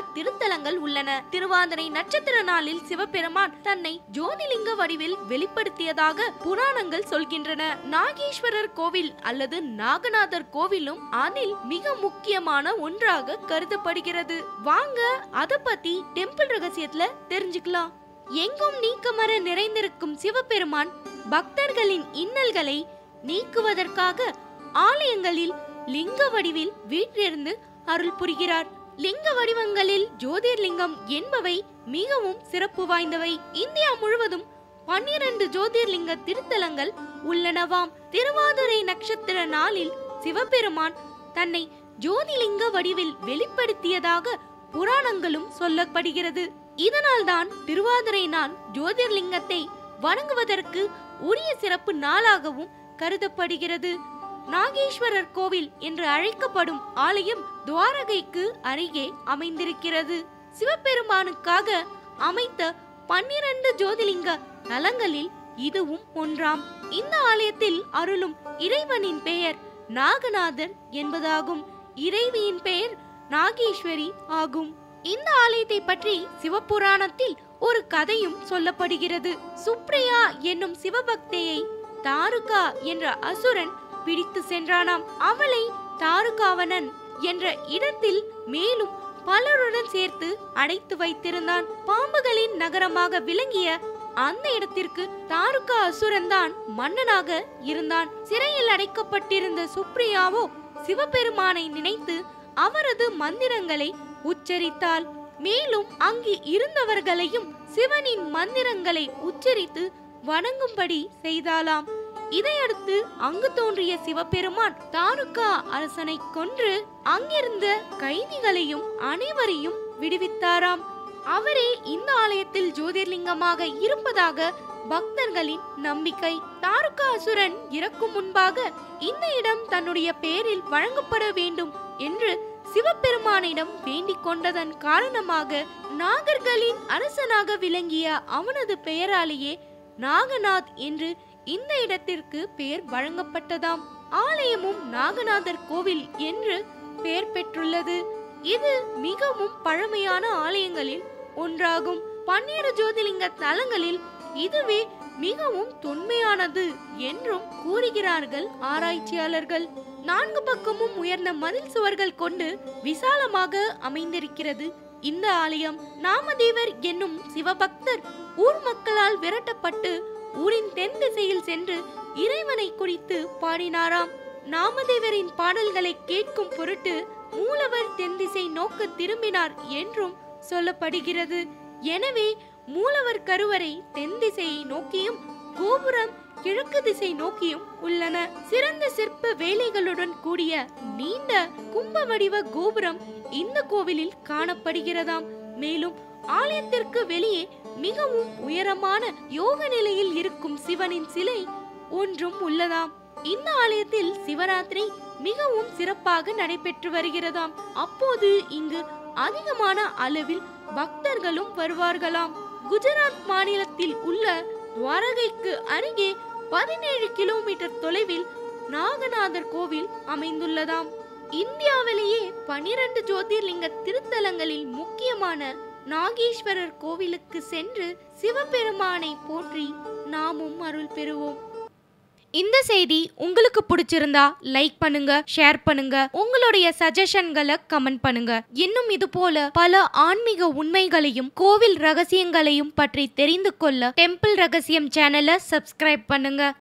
திருத்தலங்கள் உள்ளன திருவாதிரை நட்சத்திர நாளில் சிவபெருமான் தன்னை ஜோதிலிங்க வடிவில் வெளிப்படுத்தியதாக புராணங்கள் சொல்கின்றன நாகேஸ்வரர் கோவில் அல்லது நாகநாதர் கோவிலும் அதில் மிக முக்கியமான ஒன்றாக கருதப்படுகிறது வாங்க அத பத்தி டெம்பிள் ரகசியத்துல தெரிஞ்சுக்கலாம் எங்கும் நீக்கமர நிறைந்திருக்கும் சிவபெருமான் பக்தர்களின் இன்னல்களை நீக்குவதற்காக ஆலயங்களில் லிங்க வடிவில் வீற்றிருந்து அருள் புரிகிறார் லிங்க வடிவங்களில் ஜோதிர்லிங்கம் என்பவை மிகவும் சிறப்பு வாய்ந்தவை இந்தியா முழுவதும் பன்னிரண்டு ஜோதிர்லிங்க திருத்தலங்கள் உள்ளனவாம் திருவாதிரை நட்சத்திர நாளில் சிவபெருமான் தன்னை ஜோதிலிங்க வடிவில் வெளிப்படுத்தியதாக புராணங்களும் சொல்லப்படுகிறது இதனால்தான் திருவாதிரை நாள் ஜோதிர்லிங்கத்தை வணங்குவதற்கு உரிய சிறப்பு நாளாகவும் கருதப்படுகிறது நாகேஸ்வரர் கோவில் என்று அழைக்கப்படும் ஆலயம் துவாரகைக்கு அருகே அமைந்திருக்கிறது சிவபெருமானுக்காக அமைத்த பன்னிரண்டு ஜோதிலிங்க தலங்களில் இதுவும் ஒன்றாம் இந்த ஆலயத்தில் அருளும் இறைவனின் பெயர் நாகநாதர் என்பதாகும் இறைவியின் பெயர் நாகேஸ்வரி ஆகும் இந்த ஆலயத்தை பற்றி சிவபுராணத்தில் ஒரு கதையும் சொல்லப்படுகிறது சுப்ரியா என்னும் சிவபக்தையை தாருகா என்ற அசுரன் பிடித்து சென்றானாம் அவளை தாருகாவனன் என்ற இடத்தில் மேலும் பலருடன் சேர்த்து அடைத்து வைத்திருந்தான் பாம்புகளின் நகரமாக விளங்கிய அந்த இடத்திற்கு தாருகா அசுரன் தான் மன்னனாக இருந்தான் சிறையில் அடைக்கப்பட்டிருந்த சுப்ரியாவோ சிவபெருமானை நினைத்து அவரது மந்திரங்களை உச்சரித்தாள் மேலும் அங்கு இருந்தவர்களையும் சிவனின் மந்திரங்களை உச்சரித்து வணங்கும்படி செய்தாளாம் இதையடுத்து அங்கு தோன்றிய சிவபெருமான் தாருகா அரசனை கொன்று அங்கிருந்த கைதிகளையும் அனைவரையும் விடுவித்தாராம் அவரே இந்த ஆலயத்தில் ஜோதிர்லிங்கமாக இருப்பதாக பக்தர்களின் நம்பிக்கை தாருகா அசுரன் இறக்கும் முன்பாக இந்த இடம் தன்னுடைய பேரில் வழங்கப்பட வேண்டும் என்று சிவபெருமானிடம் வேண்டிக் கொண்டதன் காரணமாக நாகர்களின் அரசனாக விளங்கிய அவனது பெயராலேயே நாகநாத் என்று இந்த இடத்திற்கு பெயர் வழங்கப்பட்டதாம் ஆலயமும் நாகநாதர் கோவில் என்று பெயர் பெற்றுள்ளது இது மிகவும் பழமையான ஆலயங்களில் ஒன்றாகும் பன்னிரு ஜோதிலிங்க தலங்களில் இதுவே மிகவும் தொன்மையானது என்றும் கூறுகிறார்கள் ஆராய்ச்சியாளர்கள் நான்கு பக்கமும் உயர்ந்த மதில் சுவர்கள் கொண்டு விசாலமாக அமைந்திருக்கிறது இந்த ஆலயம் நாமதேவர் என்னும் சிவபக்தர் ஊர் மக்களால் விரட்டப்பட்டு ஊரின் தென் திசையில் சென்று இறைவனை குறித்து பாடினாராம் நாமதேவரின் பாடல்களை கேட்கும் பொருட்டு மூலவர் தென் திசை நோக்க திரும்பினார் என்றும் சொல்லப்படுகிறது எனவே மூலவர் கருவறை தென் திசையை நோக்கியும் கோபுரம் கிழக்கு திசை நோக்கியும் உள்ளன சிறந்த சிற்ப வேலைகளுடன் கூடிய நீண்ட கும்ப வடிவ கோபுரம் இந்த கோவிலில் காணப்படுகிறதாம் மேலும் ஆலயத்திற்கு வெளியே மிகவும் உயரமான யோக நிலையில் இருக்கும் சிவனின் சிலை ஒன்றும் உள்ளதாம் இந்த ஆலயத்தில் சிவராத்திரி மிகவும் சிறப்பாக நடைபெற்று வருகிறதாம் அப்போது இங்கு அதிகமான அளவில் பக்தர்களும் வருவார்களாம் குஜராத் மாநிலத்தில் உள்ள துவாரகைக்கு அருகே பதினேழு கிலோமீட்டர் தொலைவில் நாகநாதர் கோவில் அமைந்துள்ளதாம் இந்தியாவிலேயே பனிரெண்டு ஜோதிர்லிங்க திருத்தலங்களில் முக்கியமான நாகேஸ்வரர் கோவிலுக்கு சென்று சிவபெருமானை போற்றி நாமும் அருள் பெறுவோம் இந்த செய்தி உங்களுக்கு பிடிச்சிருந்தா லைக் பண்ணுங்க ஷேர் பண்ணுங்க உங்களுடைய சஜஷன்களை கமெண்ட் பண்ணுங்க இன்னும் இது போல பல ஆன்மீக உண்மைகளையும் கோவில் ரகசியங்களையும் பற்றி தெரிந்து கொள்ள டெம்பிள் ரகசியம் சேனலை சப்ஸ்கிரைப் பண்ணுங்க